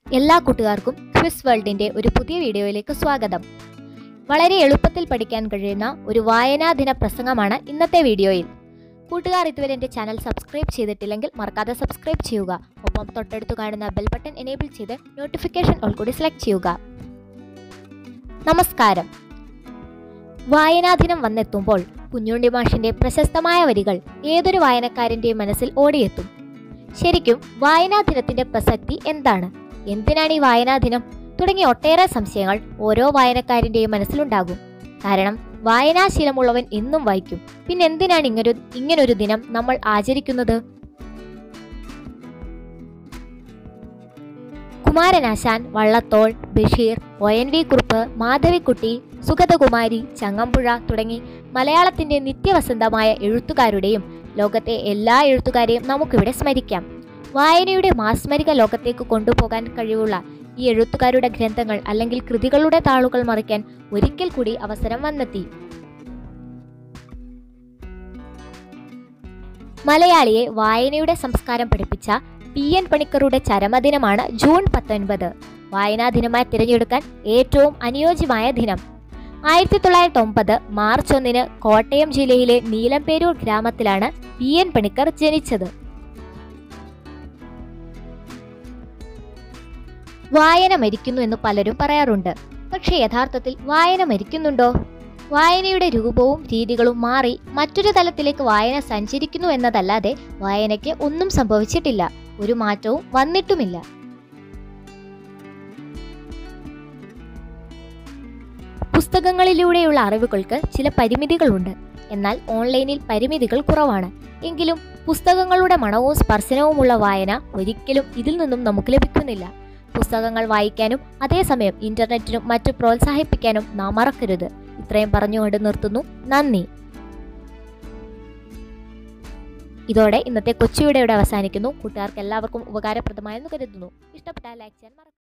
എല്ലാ കൂട്ടുകാർക്കും ക്വിസ് വേൾഡിന്റെ ഒരു പുതിയ വീഡിയോയിലേക്ക് സ്വാഗതം വളരെ എളുപ്പത്തിൽ പഠിക്കാൻ കഴിയുന്ന ഒരു വായനാ ദിന പ്രസംഗമാണ് ഇന്നത്തെ വീഡിയോയിൽ കൂട്ടുകാർ ഇതുവരെ എൻ്റെ ചാനൽ സബ്സ്ക്രൈബ് ചെയ്തിട്ടില്ലെങ്കിൽ മറക്കാതെ സബ്സ്ക്രൈബ് ചെയ്യുക ഒപ്പം തൊട്ടടുത്ത് കാണുന്ന ബെൽ ബട്ടൺ എനേബിൾ ചെയ്ത് നോട്ടിഫിക്കേഷൻ ഓൾ കൂടി സെലക്ട് ചെയ്യുക നമസ്കാരം വായനാ ദിനം വന്നെത്തുമ്പോൾ കുഞ്ഞുണ്ണി മാഷിന്റെ പ്രശസ്തമായ വരികൾ ഏതൊരു വായനക്കാരന്റെയും മനസ്സിൽ ഓടിയെത്തും ശരിക്കും വായനാ ദിനത്തിന്റെ പ്രസക്തി എന്താണ് എന്തിനാണ് ഈ വായനാ ദിനം തുടങ്ങിയ ഒട്ടേറെ സംശയങ്ങൾ ഓരോ വായനക്കാരന്റെയും മനസ്സിലുണ്ടാകും കാരണം വായനാശീലമുള്ളവൻ എന്നും വായിക്കും പിന്നെ എന്തിനാണ് ഇങ്ങനൊരു ഇങ്ങനൊരു ദിനം നമ്മൾ ആചരിക്കുന്നത് Kumaranasan Vallathol Basheer O N V Kurup Madhavikutty Sugathakumari Changampuzha തുടങ്ങി മലയാളത്തിന്റെ നിത്യവസന്തമായ എഴുത്തുകാരുടെയും ലോകത്തെ എല്ലാ എഴുത്തുകാരെയും നമുക്കിവിടെ സ്മരിക്കാം വായനയുടെ മാസ്മരിക ലോകത്തേക്ക് കൊണ്ടുപോകാൻ കഴിവുള്ള ഈ എഴുത്തുകാരുടെ ഗ്രന്ഥങ്ങൾ അല്ലെങ്കിൽ കൃതികളുടെ താളുകൾ മറിക്കാൻ ഒരിക്കൽ കൂടി അവസരം വന്നെത്തി മലയാളിയെ വായനയുടെ സംസ്കാരം പഠിപ്പിച്ച പി എൻ പണിക്കരുടെ ചരമദിനമാണ് ജൂൺ പത്തൊൻപത് വായനാ ദിനമായി തിരഞ്ഞെടുക്കാൻ ഏറ്റവും അനുയോജ്യമായ ദിനം ആയിരത്തി തൊള്ളായിരത്തി ഒമ്പത് മാർച്ച് ഒന്നിന് കോട്ടയം ജില്ലയിലെ നീലംപേരൂർ ഗ്രാമത്തിലാണ് പി എൻ പണിക്കർ ജനിച്ചത് വായന മരിക്കുന്നു എന്ന് പലരും പറയാറുണ്ട് പക്ഷേ യഥാർത്ഥത്തിൽ വായന മരിക്കുന്നുണ്ടോ വായനയുടെ രൂപവും രീതികളും മാറി മറ്റൊരു തലത്തിലേക്ക് വായന സഞ്ചരിക്കുന്നു എന്നതല്ലാതെ വായനയ്ക്ക് ഒന്നും സംഭവിച്ചിട്ടില്ല ഒരു മാറ്റവും വന്നിട്ടുമില്ല പുസ്തകങ്ങളിലൂടെയുള്ള അറിവുകൾക്ക് ചില പരിമിതികളുണ്ട് എന്നാൽ ഓൺലൈനിൽ പരിമിതികൾ കുറവാണ് എങ്കിലും പുസ്തകങ്ങളുടെ മണവും സ്പർശനവുമുള്ള വായന ഒരിക്കലും ഇതിൽ നിന്നും നമുക്ക് ലഭിക്കുന്നില്ല പുസ്തകങ്ങൾ വായിക്കാനും അതേസമയം ഇന്റർനെറ്റിനും മറ്റു പ്രോത്സാഹിപ്പിക്കാനും നാം മറക്കരുത് ഇത്രയും പറഞ്ഞുകൊണ്ട് നിർത്തുന്നു നന്ദി ഇതോടെ ഇന്നത്തെ കൊച്ചുവിടെ ഇവിടെ അവസാനിക്കുന്നു കൂട്ടുകാർക്ക് എല്ലാവർക്കും ഉപകാരപ്രദമായെന്ന് കരുതുന്നു ഇഷ്ടപ്പെട്ടാൽ ലൈക്ക് ചെയ്യാൻ മറക്കരുത്